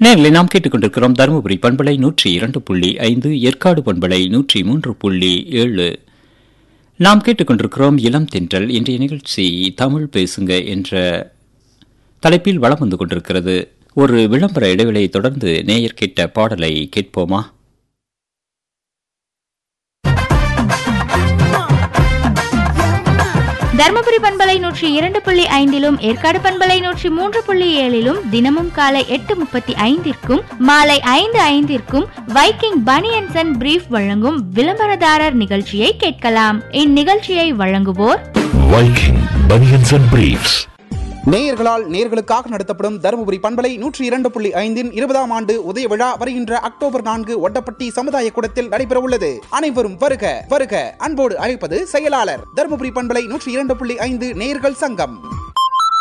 நேரில் நாம் கேட்டுக்கொண்டிருக்கிறோம் தருமபுரி பண்பலை நூற்றி இரண்டு புள்ளி ஐந்து ஏற்காடு பண்பலை நூற்றி மூன்று புள்ளி ஏழு நாம் கேட்டுக்கொண்டிருக்கிறோம் இளம் தென்றல் இன்றைய நிகழ்ச்சி தமிழ் பேசுங்க என்ற தலைப்பில் வளம் வந்து கொண்டிருக்கிறது ஒரு விளம்பர இடைவெளியை தொடர்ந்து நேயர் கேட்ட பாடலை கேட்போமா தர்மபுரி பண்பலை நூற்றி இரண்டு புள்ளி ஐந்திலும் ஏற்காடு பண்பலை நூற்றி மூன்று புள்ளி ஏழிலும் தினமும் காலை எட்டு முப்பத்தி ஐந்திற்கும் மாலை ஐந்து ஐந்திற்கும் வைக்கிங் பனியன்சன் அண்ட் பிரீஃப் வழங்கும் விளம்பரதாரர் நிகழ்ச்சியை கேட்கலாம் இந்நிகழ்ச்சியை வழங்குவோர் Viking Bunions and Briefs. நேயர்களால் நேயர்களுக்காக நடத்தப்படும் தருமபுரி பண்பலை நூற்றி இரண்டு புள்ளி ஐந்தின் இருபதாம் ஆண்டு உதய விழா வருகின்ற அக்டோபர் நான்கு ஒட்டப்பட்டி சமுதாய கூடத்தில் நடைபெற உள்ளது அனைவரும் வருக வருக அன்போடு அழைப்பது செயலாளர் தருமபுரி பண்பலை நூற்றி இரண்டு புள்ளி ஐந்து நேயர்கள் சங்கம்